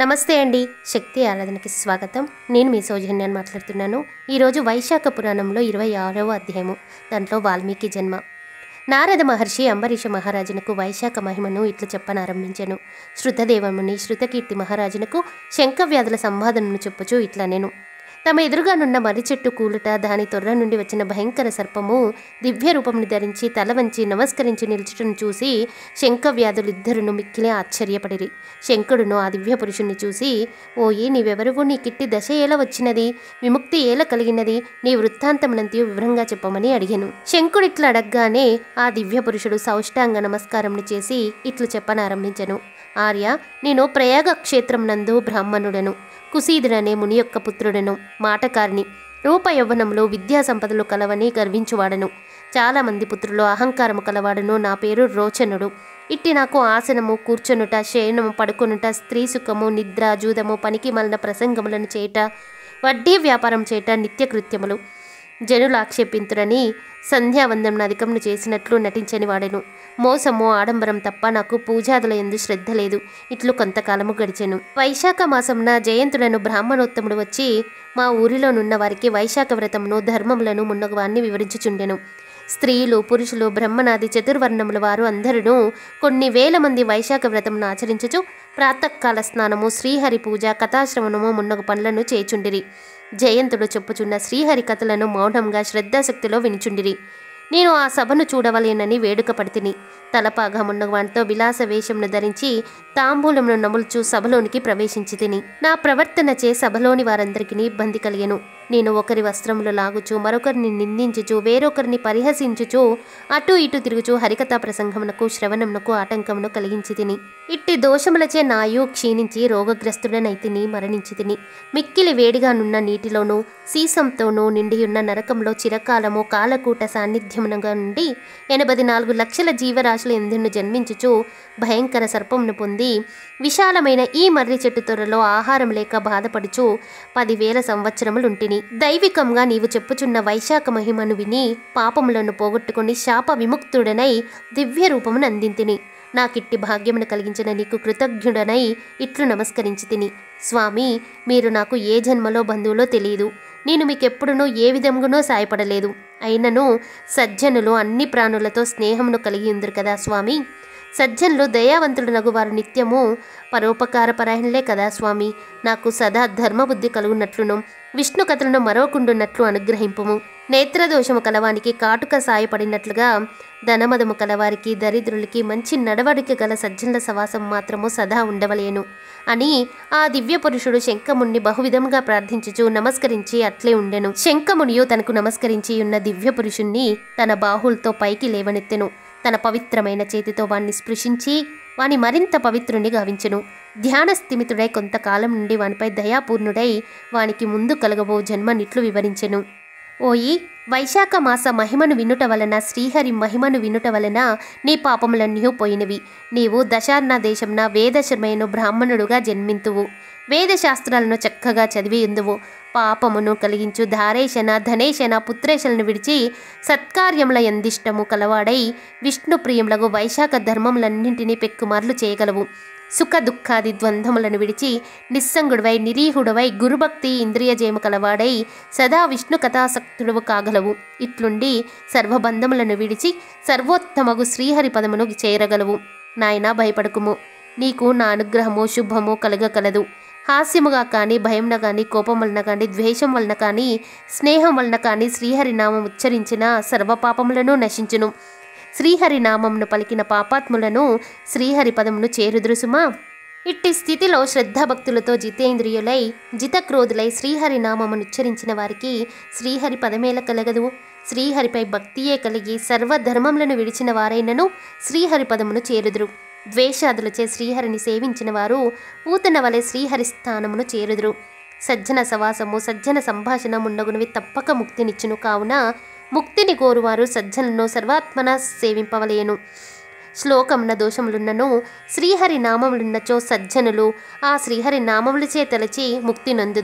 నమస్తే అండి శక్తి ఆరాధనకి స్వాగతం నేను మీ సౌజన్యాన్ని మాట్లాడుతున్నాను ఈరోజు వైశాఖ పురాణంలో ఇరవై ఆరవ అధ్యాయము దాంట్లో వాల్మీకి జన్మ నారద మహర్షి అంబరీష మహారాజునకు వైశాఖ మహిమను ఇట్లు చెప్పనారంభించెను శృతదేవముని శృతకీర్తి మహారాజునకు శంఖవ్యాధుల సంవాదనను చెప్పుచూ ఇట్లా నేను తమ ఎదురుగానున్న మర్రి చెట్టు కూలుట దాని తొర్ర నుండి వచ్చిన భయంకర సర్పము దివ్య రూపంని ధరించి తల వంచి నమస్కరించి నిలుచుటను చూసి శంఖవ్యాధులిద్దరును మిక్కిలే ఆశ్చర్యపడిరి శంకుడును ఆ దివ్య పురుషుణ్ణి చూసి ఓయి నీవెవరువు నీ కిట్టి దశ ఏల వచ్చినది విముక్తి ఏల కలిగినది నీ వృత్తాంతమునంతయు వివరంగా చెప్పమని అడిగాను శంకుడిట్లా అడగగానే ఆ దివ్య పురుషుడు సౌష్టాంగ నమస్కారమును చేసి ఇట్లు చెప్పనారంభించెను ఆర్య నేను ప్రయాగ క్షేత్రం నందు బ్రాహ్మణుడను కుసీదుడనే ముని యొక్క పుత్రుడను మాటకారిని రూప యవ్వనంలో విద్యా సంపదలు కలవని గర్వించువాడను చాలామంది పుత్రులు అహంకారము కలవాడను నా పేరు రోచనుడు ఇట్టి నాకు ఆసనము కూర్చొనుట శయనము పడుకొనుట స్త్రీ సుఖము నిద్ర జూదము పనికి మలిన ప్రసంగములను చేయట వడ్డీ వ్యాపారం చేయట నిత్యకృత్యములు జనులు ఆక్షేపింతురని సంధ్యావందనం అధికమును చేసినట్లు నటించని వాడెను మోసము ఆడంబరం తప్ప నాకు పూజాదుల ఎందు శ్రద్ధ లేదు ఇట్లు కొంతకాలము గడిచెను వైశాఖ మాసంన జయంతుడను బ్రాహ్మణోత్తముడు వచ్చి మా ఊరిలోనున్న వారికి వైశాఖ వ్రతమును ధర్మములను మున్నగువాన్ని వివరించుచుండెను స్త్రీలు పురుషులు బ్రహ్మనాది చతుర్వర్ణముల వారు అందరూ కొన్ని వేల మంది వైశాఖ వ్రతమును ఆచరించుచు ప్రాతకాల స్నానము శ్రీహరి పూజ కథాశ్రవణము మున్నగు పనులను చేచుండిరి జయంతుడు చెప్పుచున్న శ్రీహరి కథలను మౌనంగా శ్రద్ధాశక్తిలో వినిచుండిరి నేను ఆ సభను చూడవలేనని వేడుక పడితిని తలపాగమున్న వాటితో విలాస వేషమును ధరించి తాంబూలమును నములుచు సభలోనికి ప్రవేశించి తిని నా ప్రవర్తన చే సభలోని వారందరికీ ఇబ్బంది కలిగెను నేను ఒకరి వస్త్రములు లాగుచు మరొకరిని నిందించుచు వేరొకరిని పరిహసించుచు అటు ఇటు తిరుగుచు హరికథా ప్రసంగమునకు శ్రవణమునకు ఆటంకమును కలిగించి తిని ఇట్టి దోషములచే నాయు క్షీణించి రోగగ్రస్తుడనైతిని మరణించి తిని మిక్కిలి వేడిగానున్న నీటిలోనూ సీసంతోనూ నిండియున్న నరకంలో చిరకాలము కాలకూట సాన్నిధ్యమునగా నుండి ఎనభై నాలుగు లక్షల జీవరాశులు ఎందును జన్మించుచు భయంకర సర్పమును పొంది విశాలమైన ఈ మర్రి చెట్టు తొర్రలో ఆహారం లేక బాధపడుచు పదివేల సంవత్సరములుంటిని దైవికంగా నీవు చెప్పుచున్న వైశాఖ మహిమను విని పాపములను పోగొట్టుకుని శాప విముక్తుడనై దివ్య రూపమును అందింతిని నాకిట్టి భాగ్యమును కలిగించిన నీకు కృతజ్ఞుడనై ఇట్లు నమస్కరించి తిని స్వామి మీరు నాకు ఏ జన్మలో బంధువులో తెలియదు నేను మీకెప్పుడునూ ఏ విధంగానూ సాయపడలేదు అయినను సజ్జనులు అన్ని ప్రాణులతో స్నేహమును కలిగి ఉందరు కదా స్వామి సజ్జనులు దయావంతుడునగు వారు నిత్యము పరోపకారపరాయణలే కదా స్వామి నాకు సదా ధర్మబుద్ధి కలుగునట్లును విష్ణు కథలను మరవకుండున్నట్లు అనుగ్రహింపుము నేత్రదోషము కలవానికి కాటుక సాయపడినట్లుగా ధనమదము కలవారికి దరిద్రులకి మంచి నడవడిక గల సజ్జనుల సవాసం మాత్రము సదా ఉండవలేను అని ఆ దివ్య పురుషుడు శంఖముణ్ణి బహువిధంగా ప్రార్థించుచు నమస్కరించి అట్లే ఉండెను శంఖమునియు తనకు నమస్కరించి ఉన్న దివ్య పురుషుణ్ణి తన బాహులతో పైకి లేవనెత్తెను తన పవిత్రమైన చేతితో వాణ్ణి స్పృశించి వాని మరింత పవిత్రుని గావించెను ధ్యాన స్థిమితుడై కొంతకాలం నుండి వానిపై దయాపూర్ణుడై వానికి ముందు కలగబో జన్మనిట్లు వివరించెను ఓయి వైశాఖ మాస మహిమను వినుట వలన శ్రీహరి మహిమను వినుట వలన నీ పాపములన్నీ పోయినవి నీవు దశార్ణ దేశంన వేదశర్మయను బ్రాహ్మణుడుగా జన్మింతువు వేదశాస్త్రాలను చక్కగా చదివి ఉందువు పాపమును కలిగించు ధారేశన ధనేశన పుత్రేశలను విడిచి సత్కార్యముల ఎందిష్టము కలవాడై విష్ణు ప్రియులకు వైశాఖ ధర్మములన్నింటినీ పెక్కుమార్లు చేయగలవు సుఖ దుఃఖాది ద్వంద్వములను విడిచి నిస్సంగుడివై నిరీహుడవై గురుభక్తి ఇంద్రియజయము కలవాడై సదా విష్ణు కథాసక్తుడవు కాగలవు ఇట్లుండి సర్వబంధములను విడిచి సర్వోత్తమగు శ్రీహరి పదమును చేరగలవు నాయనా భయపడకుము నీకు నా అనుగ్రహము శుభము కలగకలదు హాస్యముగా కానీ భయంన కానీ కోపం వలన కానీ ద్వేషం వలన కానీ స్నేహం వలన కానీ శ్రీహరి నామం ఉచ్చరించిన సర్వపాపములను నశించును శ్రీహరి నామంను పలికిన పాపాత్ములను శ్రీహరి పదమును చేరుదురుసుమా ఇట్టి స్థితిలో శ్రద్ధాభక్తులతో జితేంద్రియులై జితక్రోధులై శ్రీహరి నామమును ఉచ్చరించిన వారికి శ్రీహరి పదమేల కలగదు శ్రీహరిపై భక్తియే కలిగి సర్వధర్మములను విడిచిన వారైనను శ్రీహరి పదమును చేరుదురు ద్వేషాదులచే శ్రీహరిని సేవించిన వారు పూతన వలె శ్రీహరి స్థానమును చేరుదురు సజ్జన సవాసము సజ్జన సంభాషణ ముండగునవి తప్పక ముక్తినిచ్చును కావున ముక్తిని కోరువారు సజ్జనులను సర్వాత్మన సేవింపవలేను శ్లోకమున దోషములున్నను శ్రీహరి నామములున్నచో సజ్జనులు ఆ శ్రీహరి నామములచే తలచి ముక్తి నందుదురు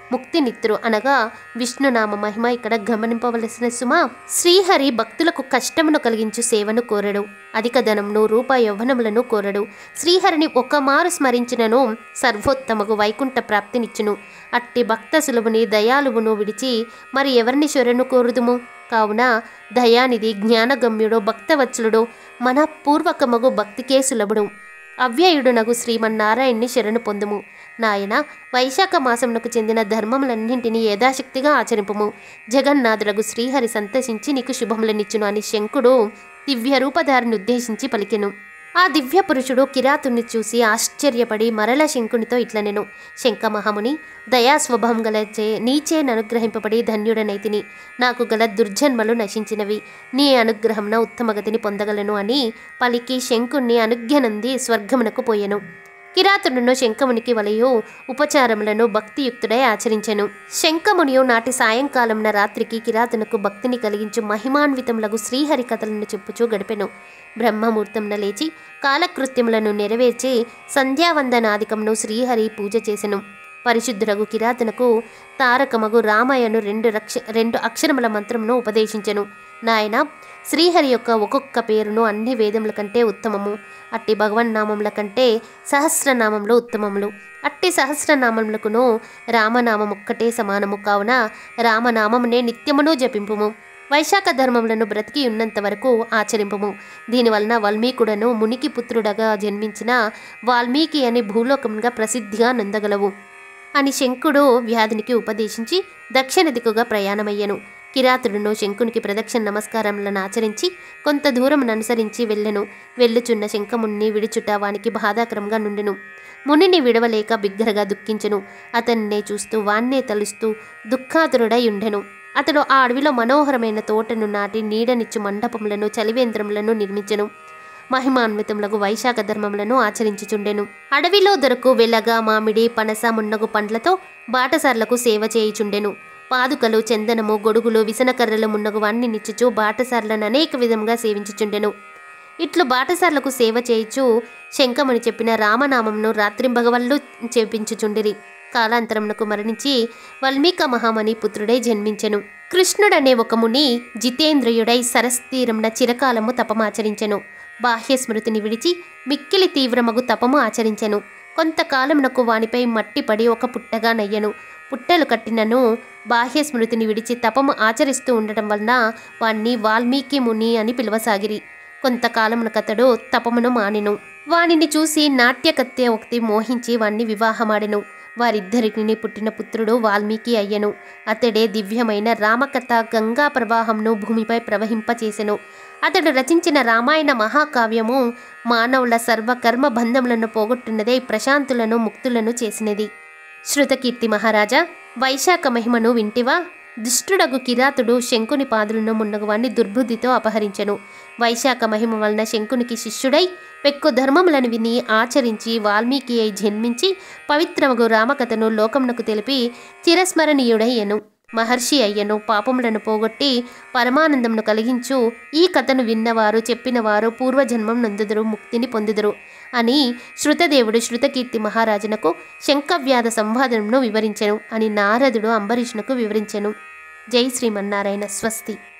ముక్తినిత్రు అనగా విష్ణునామ మహిమ ఇక్కడ గమనింపవలసిన సుమా శ్రీహరి భక్తులకు కష్టమును కలిగించు సేవను కోరడు అధిక ధనమును రూప యౌవనములను కోరడు శ్రీహరిని ఒక్కమారు స్మరించినను సర్వోత్తమగు వైకుంఠ ప్రాప్తినిచ్చును అట్టి భక్త సులువుని దయాలువును విడిచి మరి ఎవరిని శరణు కోరుదుము కావున దయానిధి జ్ఞానగమ్యుడు భక్తవత్సలుడు మన పూర్వకమగు భక్తికే సులభుడు అవ్యయుడునగు శ్రీమన్నారాయణ్ణి శరణు పొందుము నాయన వైశాఖ మాసమునకు చెందిన ధర్మములన్నింటినీ యథాశక్తిగా ఆచరింపుము జగన్నాథులకు శ్రీహరి సంతసించి నీకు శుభములనిచ్చును అని శంకుడు దివ్య రూపధారిని ఉద్దేశించి పలికెను ఆ దివ్య పురుషుడు కిరాతుని చూసి ఆశ్చర్యపడి మరల శంకునితో ఇట్లనెను శంఖమహాముని దయా స్వభావం గల చే నీచే అనుగ్రహింపబడి ధన్యుడనైతిని నాకు గల దుర్జన్మలు నశించినవి నీ అనుగ్రహంన ఉత్తమగతిని పొందగలను అని పలికి శంకుణ్ణి అనుజ్ఞనంది స్వర్గమునకు పోయెను కిరాతుడును శంఖమునికి వలయు ఉపచారములను భక్తియుక్తుడై ఆచరించెను శంఖమునియు నాటి సాయంకాలంన రాత్రికి కిరాతునకు భక్తిని కలిగించు మహిమాన్వితములగు శ్రీహరి కథలను చెప్పుచూ గడిపెను బ్రహ్మముహూర్తంన లేచి కాలకృత్యములను నెరవేర్చి సంధ్యావందనాదికమును శ్రీహరి పూజ చేసెను పరిశుద్ధుడగు కిరాతనకు తారకమగు రామయ్యను రెండు రక్ష రెండు అక్షరముల మంత్రమును ఉపదేశించెను నాయన శ్రీహరి యొక్క ఒక్కొక్క పేరును అన్ని వేదముల కంటే ఉత్తమము అట్టి భగవన్నామముల కంటే సహస్రనామంలో ఉత్తమములు అట్టి సహస్రనామములకును రామనామం ఒక్కటే సమానము కావున రామనామమునే నిత్యమును జపింపుము వైశాఖ ధర్మములను బ్రతికి ఉన్నంత వరకు ఆచరింపము దీనివలన వాల్మీకుడను మునికి పుత్రుడగా జన్మించిన వాల్మీకి అని భూలోకముగా ప్రసిద్ధిగా నొందగలవు అని శంకుడు వ్యాధునికి ఉపదేశించి దక్షిణ దిక్కుగా ప్రయాణమయ్యను కిరాతుడును శంకునికి ప్రదక్షిణ నమస్కారములను ఆచరించి కొంత దూరం అనుసరించి వెళ్ళెను వెళ్ళుచున్న శంఖముని విడిచుట వానికి బాధాకరంగా నుండెను మునిని విడవలేక బిగ్గరగా దుఃఖించెను అతన్నే చూస్తూ వాన్నే తలుస్తూ దుఃఖాతురుడై ఉండెను అతడు ఆ అడవిలో మనోహరమైన తోటను నాటి నీడనిచ్చు మండపములను చలివేంద్రములను నిర్మించెను మహిమాన్వితములకు వైశాఖ ధర్మములను ఆచరించుచుండెను అడవిలో దొరకు వెలగ మామిడి పనస మున్నగు పండ్లతో బాటసార్లకు సేవ చేయుచుండెను పాదుకలు చందనము గొడుగులు విసనకర్రలు మున్నగు వాణ్ణి నిచ్చుచు బాటసార్లను అనేక విధంగా సేవించుచుండెను ఇట్లు బాటసార్లకు సేవ చేయుచు శంఖముని చెప్పిన రామనామంను రాత్రింబగవల్లు చేపించుచుండిరి కాలాంతరమునకు మరణించి వల్మీక మహామణి పుత్రుడై జన్మించెను కృష్ణుడనే ఒక ముని జితేంద్రియుడై సరస్తీరంన చిరకాలము తపమాచరించెను బాహ్య స్మృతిని విడిచి మిక్కిలి తీవ్రమగు తపము ఆచరించెను కొంతకాలమునకు వానిపై మట్టి పడి ఒక పుట్టగా నయ్యను పుట్టెలు కట్టినను బాహ్య స్మృతిని విడిచి తపము ఆచరిస్తూ ఉండటం వలన వాణ్ణి వాల్మీకి ముని అని పిలువసాగిరి కొంతకాలమునకతడు తపమును మానెను వానిని చూసి నాట్యకత్తె ఒకటి మోహించి వాణ్ణి వివాహమాడెను వారిద్దరికి పుట్టిన పుత్రుడు వాల్మీకి అయ్యను అతడే దివ్యమైన రామకథ గంగా ప్రవాహంను భూమిపై ప్రవహింపచేసెను అతడు రచించిన రామాయణ మహాకావ్యము మానవుల సర్వకర్మ బంధములను పోగొట్టున్నదే ప్రశాంతులను ముక్తులను చేసినది శృతకీర్తి మహారాజా వైశాఖ మహిమను వింటివా దుష్టుడగు కిరాతుడు శంకుని పాదులను మున్నగువాన్ని దుర్బుద్ధితో అపహరించెను వైశాఖ మహిమ వలన శంకునికి శిష్యుడై పెక్కు ధర్మములను విని ఆచరించి వాల్మీకి అయి జన్మించి పవిత్రమగు రామకథను లోకమునకు తెలిపి చిరస్మరణీయుడయ్యను మహర్షి అయ్యను పాపములను పోగొట్టి పరమానందమును కలిగించు ఈ కథను విన్నవారు చెప్పినవారు పూర్వజన్మం నందుదురు ముక్తిని పొందుదురు అని శృతదేవుడు శృతకీర్తి మహారాజునకు శంఖవ్యాధ సంవాదనను వివరించెను అని నారదుడు అంబరీషునకు వివరించెను జై శ్రీమన్నారాయణ స్వస్తి